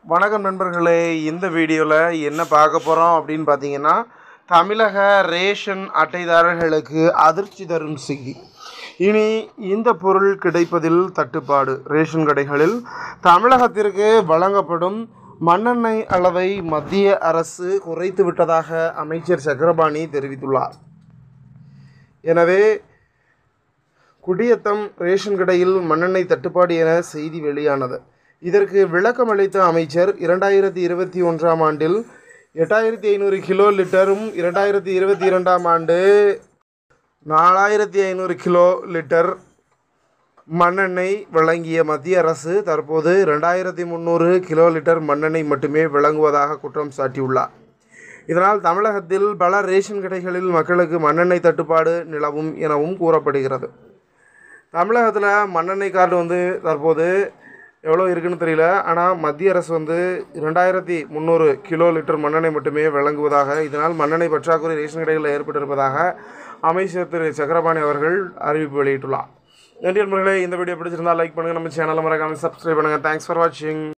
வணக்கம் நண்பர்களே இந்த வீடியோவில் என்ன பார்க்க போகிறோம் அப்படின்னு பார்த்தீங்கன்னா தமிழக ரேஷன் அட்டைதாரர்களுக்கு அதிர்ச்சி தரும் செய்தி இனி இந்த பொருள் கிடைப்பதில் தட்டுப்பாடு ரேஷன் கடைகளில் தமிழகத்திற்கு வழங்கப்படும் மண்ணெண்ணெய் அளவை மத்திய அரசு குறைத்து விட்டதாக அமைச்சர் சக்கரபாணி தெரிவித்துள்ளார் எனவே குடியத்தம் ரேஷன் கடையில் மண்ணெண்ணெய் தட்டுப்பாடு என செய்தி வெளியானது இதற்கு விளக்கம் அளித்த அமைச்சர் இரண்டாயிரத்தி இருபத்தி ஒன்றாம் ஆண்டில் எட்டாயிரத்தி ஐநூறு கிலோ லிட்டரும் இரண்டாயிரத்தி இருபத்தி இரண்டாம் ஆண்டு நாலாயிரத்தி ஐநூறு கிலோ லிட்டர் மண்ணெண்ணெய் வழங்கிய மத்திய அரசு தற்போது ரெண்டாயிரத்தி முந்நூறு கிலோ லிட்டர் மண்ணெண்ணெய் மட்டுமே வழங்குவதாக குற்றம் சாட்டியுள்ளார் இதனால் தமிழகத்தில் பல ரேஷன் கடைகளில் மக்களுக்கு மண்ணெண்ணெய் தட்டுப்பாடு நிலவும் எனவும் கூறப்படுகிறது தமிழகத்தில் மண்ணெண்ணெய் கார்டு வந்து தற்போது எவ்வளோ இருக்குன்னு தெரியல ஆனால் மத்திய அரசு வந்து ரெண்டாயிரத்தி முந்நூறு கிலோ லிட்டர் மண்ணெண்ணெய் மட்டுமே வழங்குவதாக இதனால் மண்ணெண்ணெய் பற்றாக்குறை ரேஷன் கடைகளில் ஏற்பட்டிருப்பதாக அமைச்சர் திரு சக்கரபாணி அவர்கள் அறிவிப்பு வெளியிட்டுள்ளார் நன்றி நண்பர்களே இந்த வீடியோ பிடிச்சிருந்தால் லைக் பண்ணுங்கள் நம்ம சேனலை மறக்காமல் சப்ஸ்கிரைப் பண்ணுங்கள் தேங்க்ஸ் ஃபார் வாட்சிங்